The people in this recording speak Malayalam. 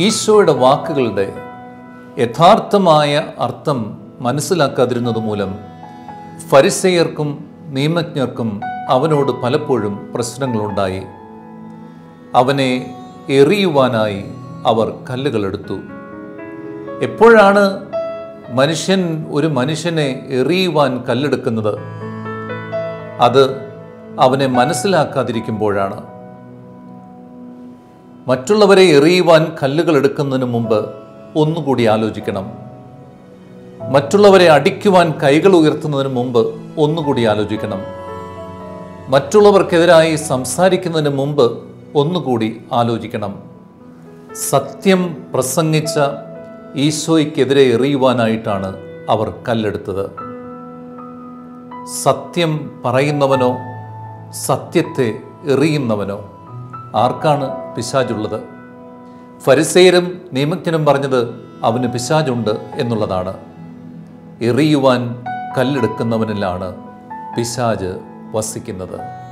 ഈശോയുടെ വാക്കുകളുടെ യഥാർത്ഥമായ അർത്ഥം മനസ്സിലാക്കാതിരുന്നത് മൂലം ഫരിസേയർക്കും നിയമജ്ഞർക്കും അവനോട് പലപ്പോഴും പ്രശ്നങ്ങളുണ്ടായി അവനെ എറിയുവാനായി അവർ കല്ലുകളെടുത്തു എപ്പോഴാണ് മനുഷ്യൻ ഒരു മനുഷ്യനെ എറിയുവാൻ കല്ലെടുക്കുന്നത് അത് അവനെ മനസ്സിലാക്കാതിരിക്കുമ്പോഴാണ് മറ്റുള്ളവരെ എറിയുവാൻ കല്ലുകൾ എടുക്കുന്നതിന് മുമ്പ് ഒന്നുകൂടി ആലോചിക്കണം മറ്റുള്ളവരെ അടിക്കുവാൻ കൈകൾ ഉയർത്തുന്നതിന് മുമ്പ് ഒന്നുകൂടി ആലോചിക്കണം മറ്റുള്ളവർക്കെതിരായി സംസാരിക്കുന്നതിന് മുമ്പ് ഒന്നുകൂടി ആലോചിക്കണം സത്യം പ്രസംഗിച്ച ഈശോയ്ക്കെതിരെ എറിയുവാനായിട്ടാണ് അവർ കല്ലെടുത്തത് സത്യം പറയുന്നവനോ സത്യത്തെ എറിയുന്നവനോ ആർക്കാണ് പിശാചുള്ളത് ഫരിസേരും നിയമജ്ഞനും പറഞ്ഞത് അവന് പിശാചുണ്ട് എന്നുള്ളതാണ് എറിയുവാൻ കല്ലെടുക്കുന്നവനിലാണ് പിശാജ് വസിക്കുന്നത്